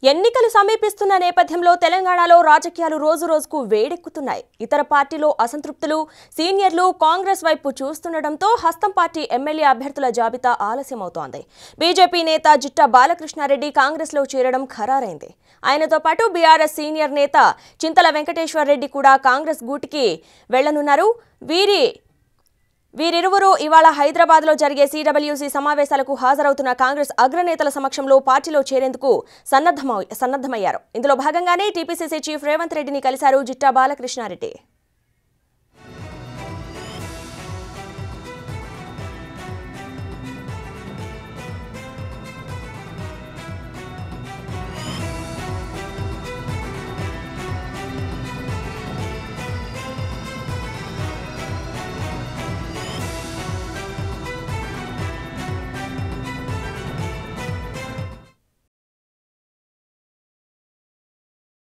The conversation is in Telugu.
ఎన్నికలు సమీపిస్తున్న నేపథ్యంలో తెలంగాణలో రాజకీయాలు రోజు రోజుకు వేడెక్కుతున్నాయి ఇతర పార్టీలో అసంతృప్తులు సీనియర్లు కాంగ్రెస్ వైపు చూస్తుండటంతో హస్తం పార్టీ ఎమ్మెల్యే అభ్యర్థుల జాబితా ఆలస్యమవుతోంది బీజేపీ నేత జిట్టా బాలకృష్ణారెడ్డి కాంగ్రెస్లో చేరడం ఖరారైంది ఆయనతో పాటు బీఆర్ఎస్ సీనియర్ నేత చింతల వెంకటేశ్వర్ రెడ్డి కూడా కాంగ్రెస్ గూటికి వెళ్లనున్నారు వీరి వీరిరువురు ఇవాళ హైదరాబాద్లో జరిగే సీడబ్ల్యూసీ సమావేశాలకు హాజరవుతున్న కాంగ్రెస్ అగ్రనేతల సమక్షంలో పార్టీలో చేరేందుకు సన్నద్ధమై సన్నద్ధమయ్యారు ఇందులో భాగంగానే టీపీసీసీ చీఫ్ రేవంత్ రెడ్డిని కలిశారు జిట్టా బాలకృష్ణారెడ్డి